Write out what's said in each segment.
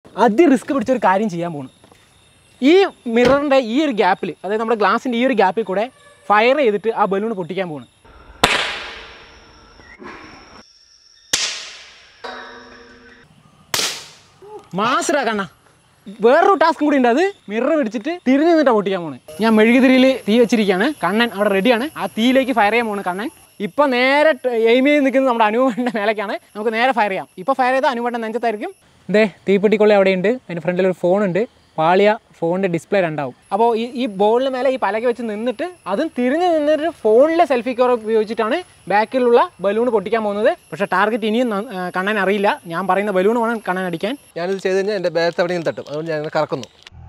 അതി റിസ്ക് പിടിച്ചൊരു കാര്യം ചെയ്യാൻ പോകണം ഈ മിററിൻ്റെ ഈ ഒരു ഗ്യാപ്പിൽ അതായത് നമ്മുടെ ഗ്ലാസിൻ്റെ ഈ ഒരു ഗ്യാപ്പിൽ കൂടെ ഫയർ ചെയ്തിട്ട് ആ ബലൂൺ പൊട്ടിക്കാൻ പോകണം മാസ്റ്ററാ കണ്ണ വേറൊരു ടാസ്കും കൂടി ഉണ്ട് അത് മിറർ പിടിച്ചിട്ട് തിരിഞ്ഞു നിന്നിട്ടാണ് പൊട്ടിക്കാൻ പോണ് ഞാൻ മെഴുകുതിരിയിൽ തീ വെച്ചിരിക്കുകയാണ് കണ്ണൻ അവിടെ റെഡിയാണ് ആ തീയിലേക്ക് ഫയർ ചെയ്യാൻ പോണ് കണ്ണൻ ഇപ്പൊ നേരെ എയിം ചെയ്ത് നിൽക്കുന്നത് നമ്മുടെ അനുവേണ്ട മേലേക്കാണ് നമുക്ക് നേരെ ഫയർ ചെയ്യാം ഇപ്പൊ ഫയർ ചെയ്താൽ അനുവേണ്ട നെഞ്ചത്തായിരിക്കും ദേ തീപ്പെട്ടിക്കൊള്ളി അവിടെ ഉണ്ട് അതിൻ്റെ ഫ്രണ്ടിൽ ഒരു ഫോൺ ഉണ്ട് പാളിയ ഫോണിൻ്റെ ഡിസ്പ്ലേ രണ്ടാവും അപ്പോൾ ഈ ഈ ബോളിന് മേലെ ഈ പലക വെച്ച് നിന്നിട്ട് അതും തിരിഞ്ഞ് നിന്നിട്ട് ഫോണിലെ സെൽഫി ക്യാമറ ഉപയോഗിച്ചിട്ടാണ് ബാക്കിലുള്ള ബലൂൺ പൊട്ടിക്കാൻ പോകുന്നത് പക്ഷേ ടാർഗറ്റ് ഇനിയും ന- ആ, കണ്ണൻ അറിയില്ല ഞാൻ പറയുന്ന ബലൂൺ വേണം കണ്ണൻ അടിക്കാൻ ഞാനിത് ചെയ്ത് കഴിഞ്ഞാൽ എൻ്റെ ബാഗത്ത് എവിടെയും തട്ടും അതുകൊണ്ട് ഞാൻ കറക്കുന്നു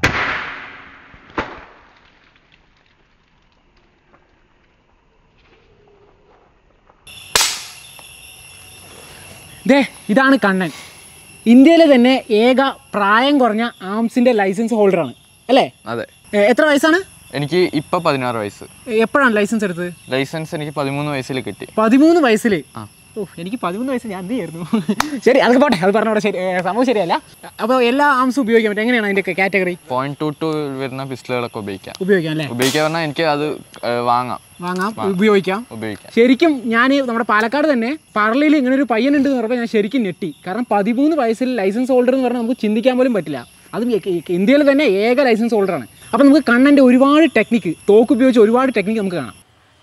ദേ ഇതാണ് കണ്ണൻ ഇന്ത്യയിലെ തന്നെ ഏക പ്രായം കുറഞ്ഞ ആംസിൻ്റെ ലൈസൻസ് ഹോൾഡറാണ് അല്ലേ അതെ ഏ, എത്ര വയസ്സാണ് എനിക്ക് ഇപ്പൊ പതിനാറ് വയസ്സ് എപ്പോഴാണ് ലൈസൻസ് എടുത്തത് ലൈസൻസ് എനിക്ക് പതിമൂന്ന് വയസ്സിൽ കിട്ടി പതിമൂന്ന് വയസ്സിൽ ആ. ഓ എനിക്ക് പതിമൂന്ന് വയസ്സ് ഞാൻ എന്ത് ചെയ്യായിരുന്നു ശരി അതൊക്കെ പോട്ടെ അത് പറഞ്ഞോടെ ശരി ഏ, സംഭവം ശരിയല്ല അപ്പോൾ എല്ലാ ആംസും ഉപയോഗിക്കാൻ പറ്റും എങ്ങനെയാണ് അതിൻ്റെ കാറ്റഗറി പോയിന്റ് ടു ടു വരുന്ന പിസ്റ്റളുകളൊക്കെ ഉപയോഗിക്കാം ഉപയോഗിക്കാം അല്ലേ ഉപയോഗിക്കാൻ പറഞ്ഞാൽ എനിക്ക് അത് ഏഹ്, വാങ്ങാം വാങ്ങാം ഉപയോഗിക്കാം ഉപയോഗിക്കാം ശരിക്കും ഞാൻ നമ്മുടെ പാലക്കാട് തന്നെ പറളിയിൽ ഇങ്ങനെ ഒരു പയ്യനുണ്ട് എന്ന് പറഞ്ഞപ്പോൾ ഞാൻ ശരിക്കും ഞെട്ടി കാരണം പതിമൂന്ന് വയസ്സിൽ ലൈസൻസ് ഹോൾഡർ എന്ന് പറഞ്ഞാൽ നമുക്ക് ചിന്തിക്കാൻ പോലും പറ്റില്ല അതും ഈ- ഈ- ഇന്ത്യയിൽ തന്നെ ഏക ലൈസൻസ് ഹോൾഡറാണ് അപ്പോൾ നമുക്ക് കണ്ണൻ്റെ ഒരുപാട് ടെക്നിക്ക് തോക്ക് ഉപയോഗിച്ച് ഒരുപാട് ടെക്നിക്ക് നമുക്ക് കാണാം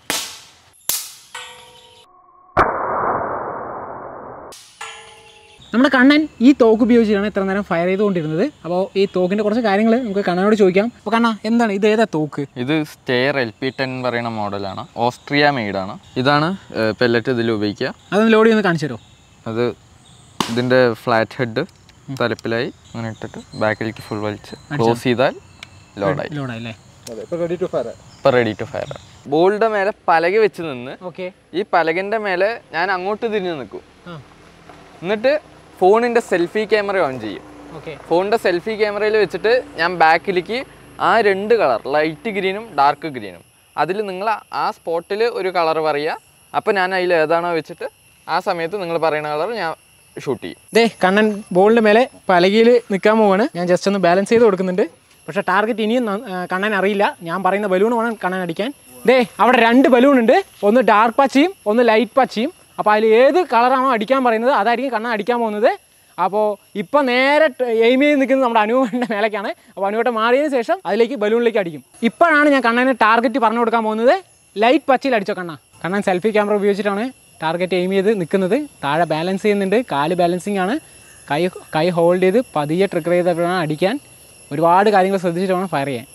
നമ്മുടെ കണ്ണൻ ഈ തോക്ക് ഉപയോഗിച്ചാണ് ഇത്ര നേരം ഫയർ ചെയ്തുകൊണ്ടിരുന്നത് അപ്പോൾ ഈ തോക്കിൻ്റെ കുറച്ച് കാര്യങ്ങൾ നമുക്ക് കണ്ണനോട് ചോദിക്കാം അപ്പോൾ കണ്ണ എന്താണ് ഇത് ഏതാ തോക്ക് ഇത് സ്റ്റെയർ എൽ പി ടെൻ പറയുന്ന മോഡലാണ് ഓസ്ട്രിയ മെയ്ഡാണ് ഇതാണ് പെല്ലറ്റ് ഇതിൽ ഉപയോഗിക്കുക അതൊന്ന് ലോഡ് ചെയ്ത് കാണിച്ചു തരുമോ അത് ഇതിൻ്റെ ഫ്ലാറ്റ് ഹെഡ് തലപ്പിലായി അങ്ങനെ ഇട്ടിട്ട് ബാക്കിലേക്ക് ഫുൾ വലിച്ച് ക്ലോസ് ചെയ്താൽ ലോഡായി ലോഡായില്ലേ അതെ ഇപ്പോൾ റെഡി ടു ഫയർ ഇപ്പം റെഡി ടു ഫയർ ബോളിൻ്റെ മേലെ പലക വെച്ച് നിന്ന് ഓക്കെ ഈ പലകൻ്റെ മേലെ ഞാൻ അങ്ങോട്ട് തിരിഞ്ഞ് നിൽക്കും ആ എന്നിട്ട് ഫോണിൻ്റെ സെൽഫി ക്യാമറ ഓൺ ചെയ്യും ഓക്കെ ഫോണിൻ്റെ സെൽഫി ക്യാമറയിൽ വെച്ചിട്ട് ഞാൻ ബാക്കിലേക്ക് ആ രണ്ട് കളർ ലൈറ്റ് ഗ്രീനും ഡാർക്ക് ഗ്രീനും അതിൽ നിങ്ങൾ ആ സ്പോട്ടിൽ ഒരു കളർ പറയുക അപ്പോൾ ഞാൻ അതിൽ ഏതാണോ വെച്ചിട്ട് ആ സമയത്ത് നിങ്ങൾ പറയുന്ന കളർ ഞാൻ ഷൂട്ട് ചെയ്യും ദേ കണ്ണൻ ബോളിൻ്റെ മേലെ പലകയിൽ നിൽക്കാൻ പോവാണ് ഞാൻ ജസ്റ്റ് ഒന്ന് ബാലൻസ് ചെയ്ത് കൊടുക്കുന്നുണ്ട് പക്ഷേ ടാർഗറ്റ് ഇനിയും ന- ആ, കണ്ണൻ അറിയില്ല ഞാൻ പറയുന്ന ബലൂൺ വേണം കണ്ണൻ അടിക്കാൻ ദേ അവിടെ രണ്ട് ബലൂൺ ഉണ്ട് ഒന്ന് ഡാർക്ക് പച്ചയും ഒന്ന് ലൈറ്റ് പച്ചയും അപ്പോൾ അതിൽ ഏത് കളറാണോ അടിക്കാൻ പറയുന്നത് അതായിരിക്കും കണ്ണൻ അടിക്കാൻ പോകുന്നത് അപ്പോൾ ഇപ്പോൾ നേരെ എയിം ചെയ്ത് നിൽക്കുന്നത് നമ്മുടെ അനുവിൻ്റെ മേലേക്കാണ് അപ്പോൾ അനുവേട്ടൻ മാറിയതിന് ശേഷം അതിലേക്ക് ബലൂണിലേക്ക് അടിക്കും ഇപ്പോഴാണ് ഞാൻ കണ്ണന് ടാർഗറ്റ് പറഞ്ഞു കൊടുക്കാൻ പോകുന്നത് ലൈറ്റ് പച്ചയിൽ അടിച്ചോ കണ്ണ കണ്ണൻ സെൽഫി ക്യാമറ ഉപയോഗിച്ചിട്ടാണ് ടാർഗറ്റ് എയിം ചെയ്ത് നിൽക്കുന്നത് താഴെ ബാലൻസ് ചെയ്യുന്നുണ്ട് കാല് ബാലൻസിങ് ആണ് കൈ കൈ ഹോൾഡ് ചെയ്ത് പതിയെ ട്രിഗർ ചെയ്തപ്പോഴാണ് അടിക്കാൻ ഒരുപാട് കാര്യങ്ങൾ ശ്രദ്ധിച്ചിട്ട് വേണം ഫയർ ചെയ്യാൻ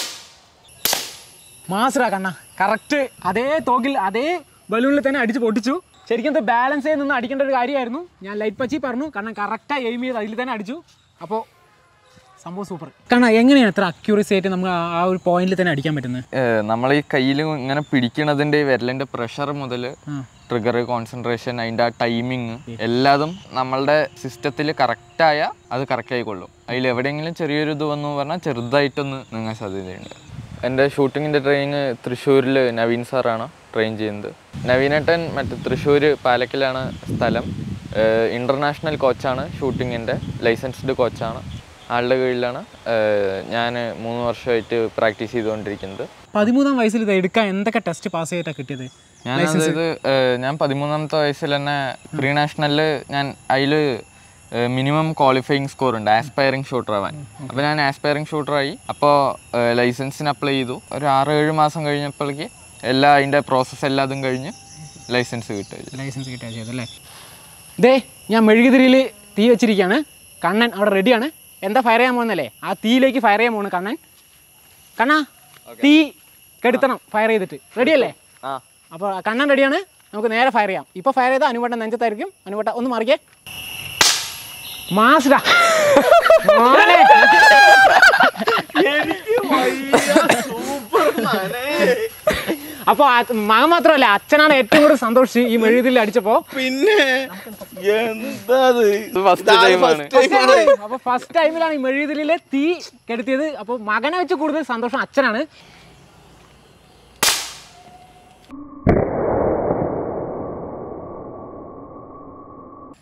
മാസ്റ്ററാ കണ്ണ കറക്റ്റ് അതേ തോക്കിൽ അതേ ബലൂണിൽ തന്നെ അടിച്ച് പൊട്ടിച്ചു ശരിക്കും ഇത് ബാലൻസ് ചെയ്ത് നിന്ന് അടിക്കേണ്ട ഒരു കാര്യമായിരുന്നു ഞാൻ ലൈറ്റ് പച്ചി പറഞ്ഞു കാരണം കറക്റ്റായി എയിം ചെയ്ത് അതിൽ തന്നെ അടിച്ചു അപ്പോൾ സംഭവം സൂപ്പർ കാരണം എങ്ങനെയാണ് ഇത്ര അക്യൂറസി ആയിട്ട് നമുക്ക് ആ- ആ ഒരു പോയിന്റിൽ തന്നെ അടിക്കാൻ പറ്റുന്നത് നമ്മൾ ഈ കയ്യിൽ ഇങ്ങനെ പിടിക്കണതിൻ്റെ വിരലിൻ്റെ പ്രഷർ മുതൽ ട്രിഗർ കോൺസെൻട്രേഷൻ അതിൻ്റെ ആ ടൈമിങ് എല്ലാതും നമ്മളുടെ സിസ്റ്റത്തിൽ കറക്റ്റായ അത് കറക്റ്റ് ആയിക്കൊള്ളും അതിൽ എവിടെയെങ്കിലും ചെറിയൊരു ഇത് വന്നു പറഞ്ഞാൽ ചെറുതായിട്ടൊന്ന് നീങ്ങാൻ സാധ്യതയുണ്ട് എൻ്റെ ഷൂട്ടിങ്ങിൻ്റെ ട്രെയിന് തൃശ്ശൂരിൽ നവീൻ സാറാണ് ട്രെയിൻ ചെയ്യുന്നത് നവീനേട്ടൻ മറ്റേ തൃശ്ശൂർ പാലക്കിലാണ് സ്ഥലം ഇൻ്റർനാഷണൽ കോച്ചാണ് ഷൂട്ടിങ്ങിൻ്റെ ലൈസൻസ്ഡ് കോച്ചാണ് ആളുടെ കീഴിലാണ് ഞാൻ മൂന്ന് വർഷമായിട്ട് പ്രാക്ടീസ് ചെയ്തുകൊണ്ടിരിക്കുന്നത് പതിമൂന്നാം വയസ്സിൽ ഇത് എടുക്കാൻ എന്തൊക്കെ ടെസ്റ്റ് പാസ് ചെയ്തിട്ടാണ് കിട്ടിയത് ഞാൻ അതായത് ഏഹ്, ഞാൻ പതിമൂന്നാമത്തെ വയസ്സിൽ തന്നെ പ്രീ നാഷണലിൽ ഞാൻ അതിൽ മിനിമം ക്വാളിഫയിങ് സ്കോർ ഉണ്ട് ആസ്പയറിംഗ് ഷൂട്ടർ ആവാൻ അപ്പോൾ ഞാൻ ആസ്പയറിംഗ് ഷൂട്ടറായി അപ്പോൾ ലൈസൻസിന് അപ്ലൈ ചെയ്തു ഒരു ആറ് ഏഴ് മാസം കഴിഞ്ഞപ്പോഴേക്ക് എല്ലാ അതിൻ്റെ പ്രോസസ്സ് എല്ലാതും കഴിഞ്ഞ് ലൈസൻസ് കിട്ടും ലൈസൻസ് കിട്ടുക ചെയ്തല്ലേ ദേ ഞാൻ മെഴുകുതിരിയിൽ തീ വെച്ചിരിക്കുകയാണ് കണ്ണൻ അവിടെ റെഡിയാണ് എന്താ ഫയർ ചെയ്യാൻ പോകുന്നല്ലേ ആ തീയിലേക്ക് ഫയർ ചെയ്യാൻ പോകുന്നു കണ്ണൻ കണ്ണാ തീ കെടുത്തണം ഫയർ ചെയ്തിട്ട് റെഡിയല്ലേ ആ അപ്പോൾ കണ്ണൻ റെഡിയാണ് നമുക്ക് നേരെ ഫയർ ചെയ്യാം ഇപ്പോൾ ഫയർ ചെയ്താൽ അനുവട്ടം നെഞ്ചത്തായിരിക്കും അനുവട്ട ഒന്ന് മാറിക്കേ മാസ്ഡാ മോനെ അപ്പോൾ മകൻ മാത്രമല്ല അച്ഛനാണ് ഏറ്റവും കൂടുതൽ സന്തോഷിച്ച് ഈ മെഴുകുതിരിയിൽ അടിച്ചപ്പോൾ പിന്നെ എന്താ ഫസ്റ്റ് ടൈമാണ് അപ്പൊ ഫസ്റ്റ് ടൈമിലാണ് ഈ മെഴുകുതിരിയിലെ തീ കെടുത്തിയത് അപ്പൊ മകനെ വെച്ച് കൂടുതൽ സന്തോഷം അച്ഛനാണ്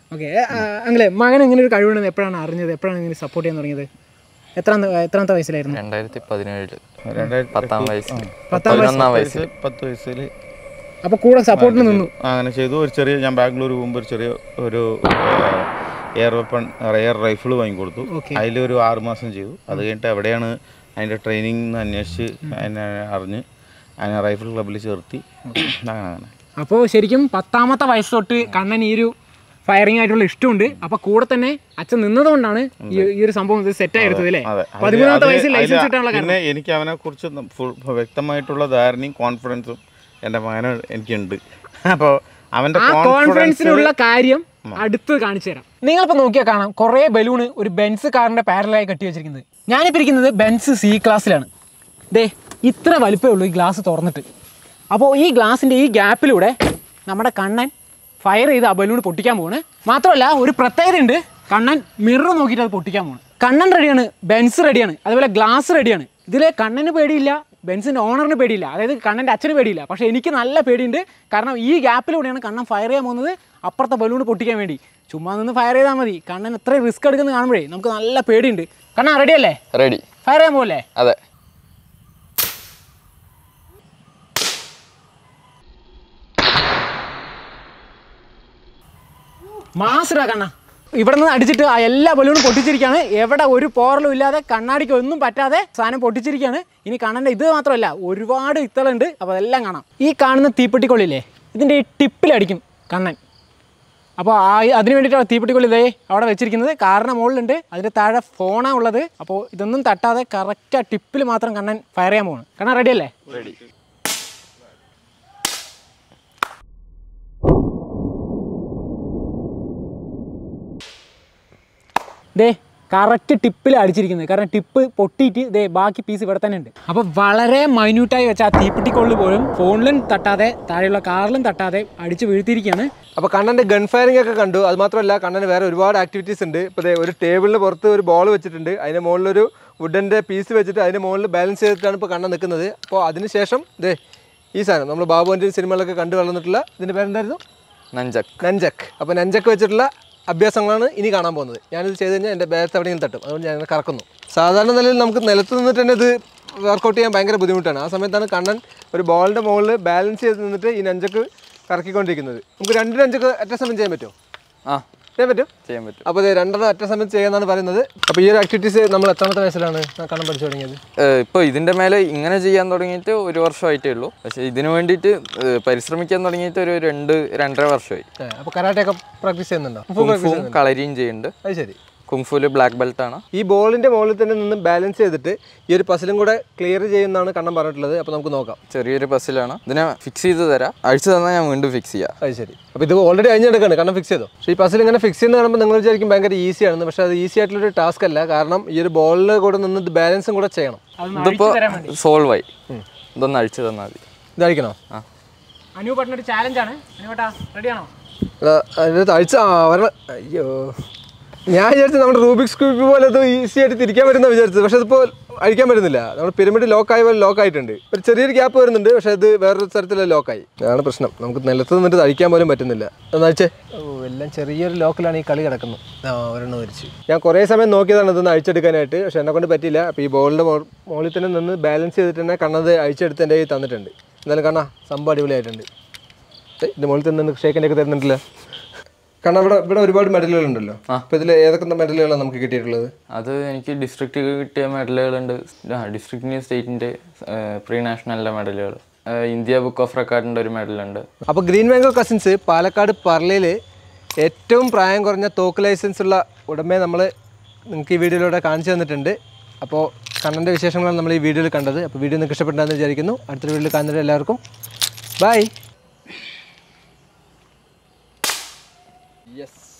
ഓക്കെ അങ്ങനെ മകൻ ഇങ്ങനെ ഒരു കഴിവുണ്ടെന്ന് എപ്പോഴാണ് അറിഞ്ഞത് എപ്പോഴാണ് ഇങ്ങനെ സപ്പോർട്ട് ചെയ്യാൻ തുടങ്ങിയത് എത്രാം എത്രാമത്തെ വയസ്സിലായിരുന്നു രണ്ടായിരത്തി പതിനേഴില് രണ്ടായിരത്തി പത്താം വയസ്സിൽ പത്താം പതിനൊന്നാം വയസ്സിൽ പത്ത് വയസ്സിൽ അപ്പോൾ കൂടെ സപ്പോർട്ടിന് നിന്നു അങ്ങനെ ചെയ്തു ഒരു ചെറിയ ഞാൻ ബാംഗ്ലൂർ പോകുമ്പോൾ ഒരു ചെറിയ ഒരു എയർ വെപ്പൺ എയർ റൈഫിൾ വാങ്ങിക്കൊടുത്തു Okay. അതിലൊരു ആറ് മാസം ചെയ്തു അത് കഴിഞ്ഞിട്ട് എവിടെയാണ് അതിൻ്റെ ട്രെയിനിങ് എന്ന് അന്വേഷിച്ച് അതിനെ അറിഞ്ഞ് അതിനെ റൈഫിൾ ക്ലബ്ബിൽ ചേർത്തി അങ്ങനെ അങ്ങനെ അപ്പോൾ ശരിക്കും പത്താമത്തെ വയസ്സ് തൊട്ട് കണ്ണൻ ഈ ഒരു ഫയറിംഗ് ആയിട്ടുള്ള ഇഷ്ടമുണ്ട് അപ്പോൾ കൂടെ തന്നെ അച്ഛൻ നിന്നതുകൊണ്ടാണ് ഈ ഈ ഒരു സംഭവം ഇത് സെറ്റ് ആയിരുന്നത് അല്ലേ അതെ അതില് പതിമൂന്നാമത്തെ അതില് വയസ്സിൽ ലൈസൻസ് അതില് കിട്ടാനുള്ള കാരണം പിന്നെ എനിക്ക് അവനെ കുറിച്ച് വ്യക്തമായിട്ടുള്ള ധാരണയും കോൺഫിഡൻസും എൻ്റെ മകന് എനിക്കുണ്ട് അപ്പോൾ അവൻ്റെ ആ കോൺഫിഡൻസിലുള്ള കോൺഫിഡൻസിനുള്ള കാര്യം അടുത്ത് കാണിച്ചു തരാം നിങ്ങളിപ്പോൾ നോക്കിയാൽ കാണാം കുറേ ബലൂണ് ഒരു ബെൻസ് കാറിന്റെ പാരലായി കെട്ടി വെച്ചിരിക്കുന്നത് ഞാനിപ്പോൾ ഇരിക്കുന്നത് ബെൻസ് സി ക്ലാസ്സിലാണ് ദേ ഇത്ര വലിപ്പമേ ഉള്ളൂ ഈ ഗ്ലാസ് തുറന്നിട്ട് അപ്പോൾ ഈ ഗ്ലാസിൻ്റെ ഈ ഗ്യാപ്പിലൂടെ നമ്മുടെ കണ്ണൻ ഫയർ ചെയ്ത് ആ ബലൂൺ പൊട്ടിക്കാൻ പോവാണ് മാത്രമല്ല ഒരു പ്രത്യേകതയുണ്ട് കണ്ണൻ മിറർ നോക്കിയിട്ട് അത് പൊട്ടിക്കാൻ പോവാണ് കണ്ണൻ റെഡിയാണ് ബെൻസ് റെഡിയാണ് അതുപോലെ ഗ്ലാസ് റെഡിയാണ് ഇതിൽ കണ്ണന് പേടിയില്ല ബെൻസിൻ്റെ ഓണറിന് പേടിയില്ല അതായത് കണ്ണൻ്റെ അച്ഛന് പേടിയില്ല പക്ഷേ എനിക്ക് നല്ല പേടിയുണ്ട് കാരണം ഈ ഗ്യാപ്പിലൂടെയാണ് കണ്ണൻ ഫയർ ചെയ്യാൻ പോകുന്നത് അപ്പുറത്തെ ബലൂൺ പൊട്ടിക്കാൻ വേണ്ടി ചുമ്മാ നിന്ന് ഫയർ ചെയ്താൽ മതി കണ്ണൻ എത്ര റിസ്ക് എടുക്കുന്നത് കാണുമ്പോഴേ നമുക്ക് നല്ല പേടിയുണ്ട് കണ്ണൻ റെഡിയല്ലേ റെഡി ഫയർ ചെയ്യാൻ പോകല്ലേ അതെ മാസിടാ കണ്ണ ഇവിടെ നിന്ന് അടിച്ചിട്ട് ആ എല്ലാ ബലൂണും പൊട്ടിച്ചിരിക്കുകയാണ് എവിടെ ഒരു പോറലും ഇല്ലാതെ കണ്ണാടിക്ക് ഒന്നും പറ്റാതെ സാധനം പൊട്ടിച്ചിരിക്കുകയാണ് ഇനി കണ്ണൻ്റെ ഇത് മാത്രമല്ല ഒരുപാട് ഇത്തളുണ്ട് അപ്പോൾ അതെല്ലാം കാണാം ഈ കാണുന്ന തീപ്പെട്ടിക്കൊള്ളില്ലേ ഇതിൻ്റെ ഈ ടിപ്പിലടിക്കും കണ്ണൻ അപ്പോൾ ആ അതിന് വേണ്ടിയിട്ടാണ് തീപ്പെട്ടിക്കൊള്ളി ഇതേ അവിടെ വെച്ചിരിക്കുന്നത് കാറിന് മുകളിലുണ്ട് അതിൻ്റെ താഴെ ഫോണാണ് ഉള്ളത് അപ്പോൾ ഇതൊന്നും തട്ടാതെ കറക്റ്റ് ആ ടിപ്പിൽ മാത്രം കണ്ണൻ ഫയർ ചെയ്യാൻ പോകണം കണ്ണൻ റെഡിയല്ലേ റെഡി ദേ കറക്റ്റ് ടിപ്പിൽ അടിച്ചിരിക്കുന്നത് കാരണം ടിപ്പ് പൊട്ടിയിട്ട് ദേ ബാക്കി പീസ് ഇവിടെ തന്നെ ഉണ്ട് അപ്പോൾ വളരെ മൈന്യൂട്ടായി വെച്ച ആ തീപ്പെട്ടിക്കൊള്ളു പോലും ഫോണിലും തട്ടാതെ താഴെയുള്ള കാറിലും തട്ടാതെ അടിച്ച് വീഴ്ത്തിയിരിക്കുകയാണ് അപ്പോൾ കണ്ണൻ്റെ ഗൺ ഫയറിംഗ് ഒക്കെ കണ്ടു അത് മാത്രമല്ല കണ്ണന് വേറെ ഒരുപാട് ആക്ടിവിറ്റീസ് ഉണ്ട് ഇപ്പോൾ ദേ ഒരു ടേബിളിന് പുറത്ത് ഒരു ബോൾ വെച്ചിട്ടുണ്ട് അതിൻ്റെ മുകളിലൊരു വുഡൻ്റെ പീസ് വെച്ചിട്ട് അതിൻ്റെ മുകളിൽ ബാലൻസ് ചെയ്തിട്ടാണ് ഇപ്പോൾ കണ്ണൻ നിൽക്കുന്നത് അപ്പോൾ അതിനുശേഷം ദേ ഈ സാധനം നമ്മൾ ബാബുവിൻ്റെ സിനിമകളൊക്കെ കണ്ടു വളർന്നിട്ടുള്ള ഇതിൻ്റെ പേരെന്തായിരുന്നു നഞ്ചക് നഞ്ചക്ക് അപ്പോൾ നഞ്ചക്ക് വെച്ചിട്ടുള്ള അഭ്യാസങ്ങളാണ് ഇനി കാണാൻ പോകുന്നത് ഞാനിത് ചെയ്ത് കഴിഞ്ഞാൽ എൻ്റെ ബാഗത്ത് എവിടെയെങ്കിലും തട്ടും അതുകൊണ്ട് ഞാൻ ഇങ്ങനെ കറക്കുന്നു സാധാരണ നിലയിൽ നമുക്ക് നിലത്ത് നിന്നിട്ട് തന്നെ ഇത് വർക്കൗട്ട് ചെയ്യാൻ ഭയങ്കര ബുദ്ധിമുട്ടാണ് ആ സമയത്താണ് കണ്ണൻ ഒരു ബോളിൻ്റെ മുകളിൽ ബാലൻസ് ചെയ്ത് നിന്നിട്ട് ഈ നഞ്ചക്ക് കറക്കിക്കൊണ്ടിരിക്കുന്നത് നമുക്ക് രണ്ട് നഞ്ചക്ക് അറ്റ സമയം ചെയ്യാൻ പറ്റുമോ ആ ചെയ്യാൻ പറ്റും ചെയ്യാൻ പറ്റും അപ്പോൾ ഇത് രണ്ടെണ്ണം അറ്റ സമയത്ത് ചെയ്യാമെന്നാണ് പറയുന്നത് അപ്പോൾ ഈ ഒരു ആക്ടിവിറ്റീസ് നമ്മൾ എത്രാമത്തെ വയസ്സിലാണ് കണ്ണൻ പഠിച്ചു തുടങ്ങിയത് ഏഹ് ഇപ്പൊ ഇതിന്റെ മേലെ ഇങ്ങനെ ചെയ്യാൻ തുടങ്ങിയിട്ട് ഒരു വർഷമായിട്ടേ ഉള്ളൂ പക്ഷെ ഇതിനു വേണ്ടിയിട്ട് ഏഹ് പരിശ്രമിക്കാൻ തുടങ്ങിയിട്ട് ഒരു രണ്ട് രണ്ടര വർഷമായി അപ്പോൾ കരാട്ടയൊക്കെ പ്രാക്ടീസ് ചെയ്യുന്നുണ്ടോ കുങ്ഫുവും കളരിയും ചെയ്യുന്നുണ്ട് അത് ശരി കുങ്ഫുല് ബ്ലാക്ക് ബെൽറ്റ് ആണ് ഈ ബോളിൻ്റെ മുകളിൽ തന്നെ നിന്ന് ബാലൻസ് ചെയ്തിട്ട് ഈ ഒരു പസിലും കൂടെ ക്ലിയർ ചെയ്യുമെന്നാണ് കണ്ണൻ പറഞ്ഞിട്ടുള്ളത് അപ്പോൾ നമുക്ക് നോക്കാം ചെറിയൊരു പസിലാണ് ഇതിനെ ഫിക്സ് ചെയ്ത് തരാം അഴിച്ചു തന്നാൽ ഞാൻ വീണ്ടും ഫിക്സ് ചെയ്യാം അത് ശരി അപ്പോൾ ഇത് ഓൾറെഡി അഴിഞ്ഞെടുക്കാണ് കാരണം ഫിക്സ് ചെയ്തോ പക്ഷേ ഈ പസിൽ ഇങ്ങനെ ഫിക്സ് ചെയ്യുന്ന കാണുമ്പോൾ നിങ്ങൾ വിചാരിക്കും ഭയങ്കര ഈസി ആണെന്ന് പക്ഷേ അത് ഈസി ആയിട്ടുള്ളൊരു ടാസ്ക് അല്ല കാരണം ഈ ഒരു ബോളിൽ കൂടെ നിന്ന് ഇത് ബാലൻസും കൂടെ ചെയ്യണം ഇതിപ്പോ സോൾവ് ആയി ഇതൊന്ന് അഴിച്ചു തന്നാൽ മതി ഇത് അഴിക്കണോ ആ അനുപേട്ടൻ്റെ ഒരു ചാലഞ്ചാണ് അനുപേട്ടാ റെഡിയാണോ അതാ, അതിനകത്ത് അഴിച്ച ആ വരണം അയ്യോ ഞാൻ വിചാരിച്ചു നമ്മുടെ റൂബിക്സ് ക്യൂബ് പോലെ അത് ഈസി ആയിട്ട് തിരിക്കാൻ പറ്റുന്ന വിചാരിച്ചത് പക്ഷേ അതിപ്പോൾ അഴിക്കാൻ പറ്റുന്നില്ല നമ്മുടെ പിരമിഡ് ലോക്കായ പോലെ ലോക്ക് ആയിട്ടുണ്ട് ഒരു ചെറിയൊരു ഗ്യാപ്പ് വരുന്നുണ്ട് പക്ഷേ അത് വേറൊരു തരത്തിലുള്ള ലോക്കായി അതാണ് പ്രശ്നം നമുക്ക് നിലത്ത് നിന്നിട്ട് അഴിക്കാൻ പോലും പറ്റുന്നില്ല ഒന്ന് അഴിച്ചേ ഓ എല്ലാം ചെറിയൊരു ലോക്കിലാണ് ഈ കളി കിടക്കുന്നത് ആ ഒരെണ്ണം വരിച്ച് ഞാൻ കുറേ സമയം നോക്കിയതാണ് ഇതൊന്ന് അഴിച്ചെടുക്കാനായിട്ട് പക്ഷേ എന്നെ കൊണ്ട് പറ്റിയില്ല അപ്പോൾ ഈ ബോളിൻ്റെ മുകളിൽ തന്നെ നിന്ന് ബാലൻസ് ചെയ്തിട്ട് തന്നെ കണ്ണത് അഴിച്ചെടുത്ത് എൻ്റെ കയ്യിൽ തന്നിട്ടുണ്ട് എന്നാലും കണ്ണാ സംഭവം അടിപൊളിയായിട്ടുണ്ട് ഏയ്, ഇതിന്റെ മുകളിൽ തന്നെ ഷേക്കിൻ്റെ ഒക്കെ തരുന്നുണ്ടല്ലോ കാരണം ഇവിടെ ഇവിടെ ഒരുപാട് മെഡലുകൾ ഉണ്ടല്ലോ അപ്പൊ ഇതിൽ ഏതൊക്കെ മെഡലുകളാണ് നമുക്ക് കിട്ടിയിട്ടുള്ളത് അത് എനിക്ക് ഡിസ്ട്രിക്റ്റ് കിട്ടിയ മെഡലുകളുണ്ട് ഡിസ്ട്രിക്റ്റിൻ്റെ സ്റ്റേറ്റിൻ്റെ പ്രീ നാഷണലിൻ്റെ മെഡലുകൾ ഇന്ത്യ ബുക്ക് ഓഫ് റെക്കോർഡിൻ്റെ ഒരു മെഡലുണ്ട് അപ്പോൾ ഗ്രീൻ മാംഗോ കസിൻസ് പാലക്കാട് പറളയിൽ ഏറ്റവും പ്രായം കുറഞ്ഞ തോക്ക് ലൈസൻസ് ഉള്ള ഉടമയെ നമ്മൾ നിങ്ങൾക്ക് ഈ വീഡിയോയിലൂടെ കാണിച്ചു തന്നിട്ടുണ്ട് അപ്പോൾ കണ്ണൻ്റെ വിശേഷങ്ങളാണ് നമ്മൾ ഈ വീഡിയോയിൽ കണ്ടത് അപ്പോൾ വീഡിയോ നിങ്ങൾക്ക് ഇഷ്ടപ്പെട്ടെന്ന് വിചാരിക്കുന്നു അടുത്തൊരു വീഡിയോയിൽ കാണുന്നത് എല്ലാവർക്കും ബൈ യെസ്